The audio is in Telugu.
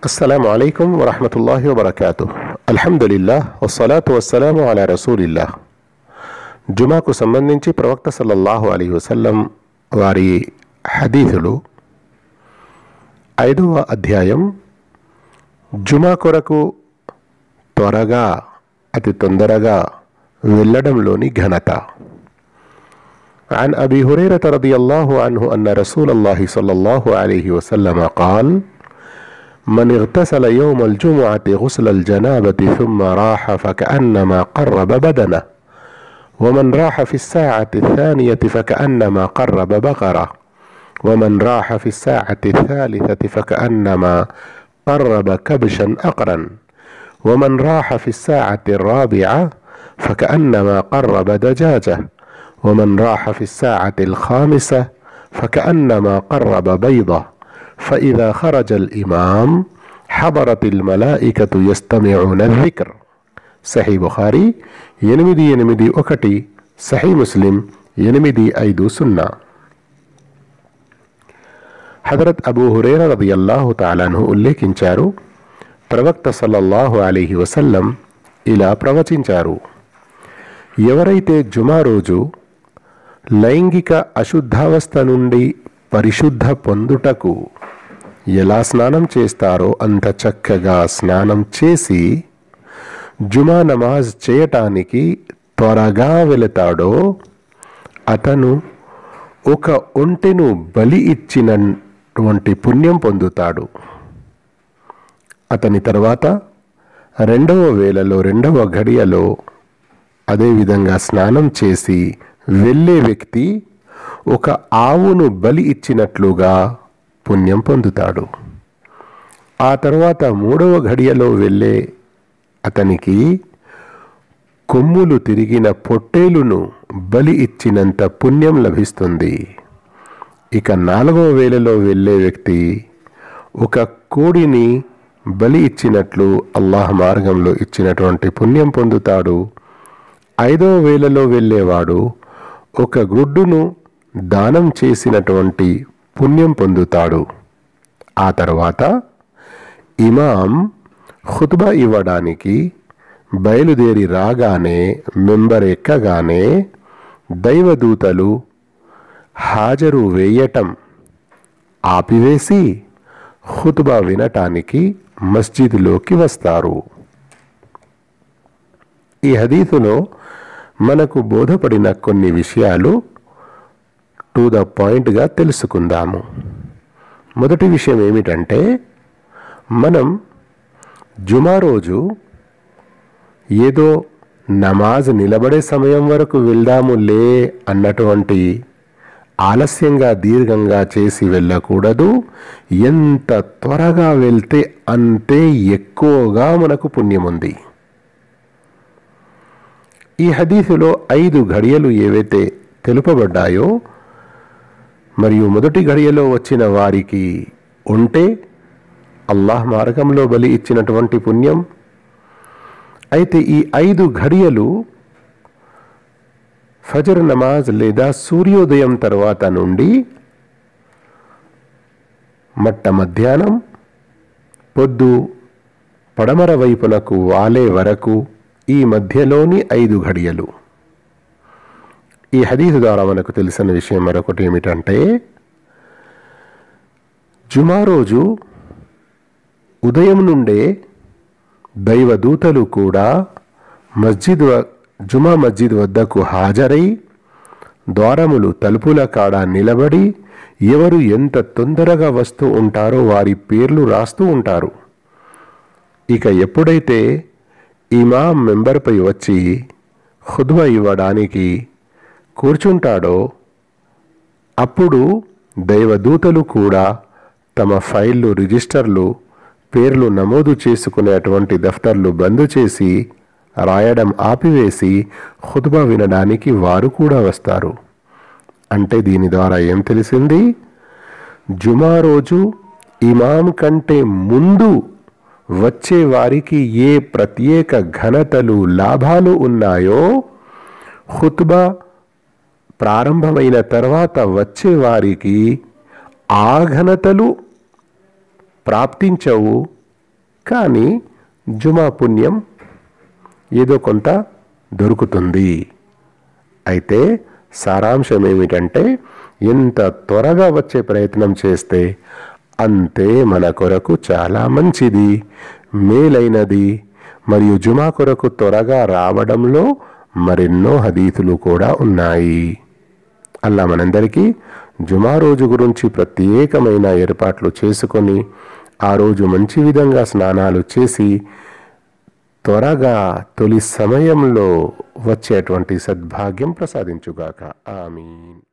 السلام عليكم ورحمة الله وبركاته الحمد لله والصلاة والسلام على رسول الله జుమాకు సంబంధించి ప్రవక్త సల్లల్లాహు అలీ వసల్లం వారి హదీసులు ఐదవ అధ్యాయం జుమా కొరకు త్వరగా అతి తొందరగా వెళ్ళడంలోని ఘనత عن أبي هريرة رضي الله عنه أن رسول الله صلى الله عليه وسلم قال من اغتسل يوم الجمعة غسل الجنابة ثم راح فكأنما قرب بدنه ومن راح في الساعة الثانية فكأنما قرب بقرة ومن راح في الساعة الثالثة فكأنما قرب كبشا أقرا ومن راح في الساعة الرابعة فكأنما قرب دجاجة ومن راح في الساعة الخامسة فكأنما قرب بيضة فإذا خرج الإمام حضرت الملائكة يستمعون الذكر సహీ బుఖారీ ఎనిమిది ఎనిమిది ఒకటి సహీ ముస్లిం ఎనిమిది ఐదు సున్నా హజరత్ అబూ హురేర రదియల్లాహు తాలాను ఉల్లేఖించారు ప్రవక్త సల్లల్లాహు అలీహి వసల్లం ఇలా ప్రవచించారు ఎవరైతే జుమా రోజు లైంగిక అశుద్ధావస్థ నుండి పరిశుద్ధ పొందుటకు ఎలా స్నానం చేస్తారో అంత చక్కగా స్నానం చేసి జుమా నమాజ్ చేయటానికి త్వరగా వెళతాడో అతను ఒక ఒంటెను బలి ఇచ్చినటువంటి పుణ్యం పొందుతాడు అతని తర్వాత రెండవ వేళలో రెండవ ఘడియలో అదేవిధంగా స్నానం చేసి వెళ్ళే వ్యక్తి ఒక ఆవును బలి ఇచ్చినట్లుగా పుణ్యం పొందుతాడు ఆ తర్వాత మూడవ ఘడియలో వెళ్ళే అతనికి కొమ్ములు తిరిగిన పొట్టేలును బలి ఇచ్చినంత పుణ్యం లభిస్తుంది ఇక నాలుగవ వేళలో వెళ్ళే వ్యక్తి ఒక కోడిని బలి ఇచ్చినట్లు అల్లాహ్ మార్గంలో ఇచ్చినటువంటి పుణ్యం పొందుతాడు ఐదవ వేళలో వెళ్ళేవాడు ఒక గుడ్డును దానం చేసినటువంటి పుణ్యం పొందుతాడు ఆ తర్వాత ఇమాం ఖుత్బా ఇవ్వడానికి బయలుదేరి రాగానే మెంబర్ ఎక్కగానే దైవదూతలు హాజరు వేయటం ఆపివేసి ఖుత్బా వినటానికి మస్జిద్లోకి వస్తారు ఈ హదీతులో మనకు బోధపడిన కొన్ని విషయాలు టు ద పాయింట్గా తెలుసుకుందాము మొదటి విషయం ఏమిటంటే మనం జుమా రోజు ఏదో నమాజ్ నిలబడే సమయం వరకు వెళ్దాములే అన్నటువంటి ఆలస్యంగా దీర్ఘంగా చేసి వెళ్ళకూడదు ఎంత త్వరగా వెళ్తే అంతే ఎక్కువగా మనకు పుణ్యం ఉంది ఈ హదీసులో ఐదు ఘడియలు ఏవైతే తెలుపబడ్డాయో మరియు మొదటి ఘడియలో వచ్చిన వారికి ఉంటే అల్లాహ్ మార్గంలో బలి ఇచ్చినటువంటి పుణ్యం అయితే ఈ ఐదు ఘడియలు ఫజర్ నమాజ్ లేదా సూర్యోదయం తర్వాత నుండి మట్ట మధ్యాహ్నం పొద్దు పడమర వైపునకు వాలే వరకు ఈ మధ్యలోని ఐదు ఘడియలు ఈ హదీసు ద్వారా మనకు తెలిసిన విషయం మరొకటి ఏమిటంటే జుమా రోజు ఉదయం నుండే దైవదూతలు కూడా మస్జిద్ జుమా మస్జిద్ వద్దకు హాజరై ద్వారములు తలుపుల కాడ నిలబడి ఎవరు ఎంత తొందరగా వస్తూ ఉంటారో వారి పేర్లు రాస్తూ ఉంటారు ఇక ఎప్పుడైతే ఇమాం మెంబర్పై వచ్చి ఖుద్వ ఇవ్వడానికి కూర్చుంటాడో అప్పుడు దైవదూతలు కూడా తమ ఫైళ్ళు రిజిస్టర్లు పేర్లు నమోదు చేసుకునేటువంటి దఫ్తర్లు బంద్ చేసి రాయడం ఆపివేసి ఖుద్బా వినడానికి వారు కూడా వస్తారు అంటే దీని ద్వారా ఏం తెలిసింది జుమా రోజు ఇమాం కంటే ముందు వచ్చే వారికి ఏ ప్రత్యేక ఘనతలు లాభాలు ఉన్నాయో ఖుత్బా ప్రారంభమైన తర్వాత వచ్చే వారికి ఆ ఘనతలు ప్రాప్తించవు కానీ జుమా పుణ్యం ఏదో కొంత దొరుకుతుంది అయితే సారాంశం ఏమిటంటే ఎంత త్వరగా వచ్చే ప్రయత్నం చేస్తే అంతే మన కొరకు చాలా మంచిది మేలైనది మరియు జుమా కొరకు త్వరగా రావడంలో మరెన్నో హదీతులు కూడా ఉన్నాయి అల్లా మనందరికీ జుమా రోజు గురించి ప్రత్యేకమైన ఏర్పాట్లు చేసుకొని ఆ రోజు మంచి విధంగా స్నానాలు చేసి త్వరగా తొలి సమయంలో వచ్చేటువంటి సద్భాగ్యం ప్రసాదించుగాక ఆమీన్